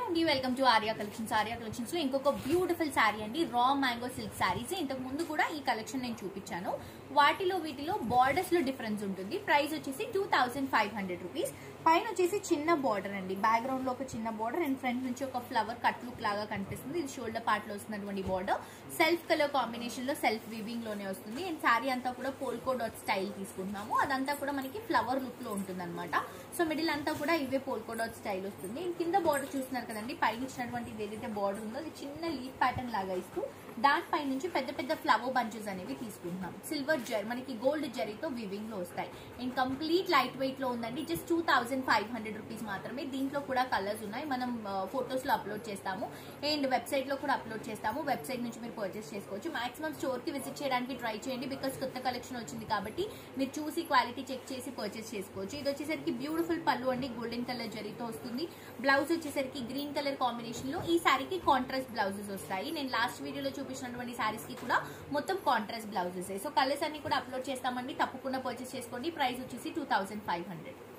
అండి welcome to Arya collections Arya collections లో ఇంకొక బ్యూటిఫుల్ శారీ అండి రా మ్యాంగో సిల్క్ శారీస్ ఇంతకు ముందు కూడా ఈ కలెక్షన్ నేను చూపించాను వాటిలో వీటిలో బార్డర్స్ లో డిఫరెన్స్ ఉంటుంది ప్రైస్ వచ్చేసి two thousand five hundred rupees పైన వచ్చేసి చిన్న బార్డర్ అండి బ్యాక్గ్రౌండ్ లో ఒక చిన్న బార్డర్ అండ్ ఫ్రంట్ నుంచి ఒక ఫ్లవర్ కట్ లుక్ లాగా కనిపిస్తుంది ఇది షోల్డర్ పార్ట్ లో వస్తున్నటువంటి బార్డర్ సెల్ఫ్ కలర్ కాంబినేషన్ లో సెల్ఫ్ వివింగ్ లోనే వస్తుంది అండ్ శారీ అంతా కూడా పోల్కో డాట్ స్టైల్ తీసుకుంటున్నాము అదంతా కూడా మనకి ఫ్లవర్ లుక్ లో ఉంటుంది అనమాట సో మిడిల్ అంతా కూడా ఇవే పోల్కో డాట్ స్టైల్ వస్తుంది అండ్ కింద బార్డర్ చూస్తున్నారు కదండి పైన ఇచ్చినటువంటి ఇది ఏదైతే బార్డర్ ఉందో అది చిన్న లీఫ్ ప్యాటర్న్ లాగా ఇస్తూ దానిపై నుంచి పెద్ద పెద్ద ఫ్లవర్ బంచెస్ అనేవి తీసుకుంటున్నాం సిల్వర్ జెర్ మనకి గోల్డ్ జెరీతో వివింగ్ లో వస్తాయి అండ్ కంప్లీట్ లైట్ వెయిట్ లో ఉందండి just two thousand five hundred rupees మాత్రమే దీంట్లో కూడా కలర్స్ ఉన్నాయి మనం ఫొటోస్ లో అప్లోడ్ చేస్తాము అండ్ వెబ్సైట్ లో కూడా అప్లోడ్ చేస్తాము వెబ్సైట్ నుంచి మీరు పర్చేస్ చేసుకోవచ్చు మాక్సిమం స్టోర్ కి విజిట్ చేయడానికి ట్రై చేయండి బికాస్ కొత్త కలెక్షన్ వచ్చింది కాబట్టి మీరు చూసి క్వాలిటీ చెక్ చేసి పర్చేస్ చేసుకోవచ్చు ఇది వచ్చేసరికి బ్యూటిఫుల్ పళ్ళు అండి గోల్డెన్ కలర్ జరీతో వస్తుంది బ్లౌజ్ వచ్చేసరికి గ్రీన్ కలర్ కాంబినేషన్ లో ఈ శారీకి కాంట్రాస్ట్ బ్లౌజెస్ వస్తాయి నేను లాస్ట్ వీడియోలో చూపించినటువంటి శారీస్ కి కూడా మొత్తం కాంట్రాస్ట్ బ్లౌజెస్ సో కలర్స్ అన్ని కూడా అప్లోడ్ చేస్తామండి తప్పకుండా పర్చేస్ చేసుకోండి ప్రైస్ వచ్చేసి టూ థౌసండ్ ఫైవ్ హండ్రెడ్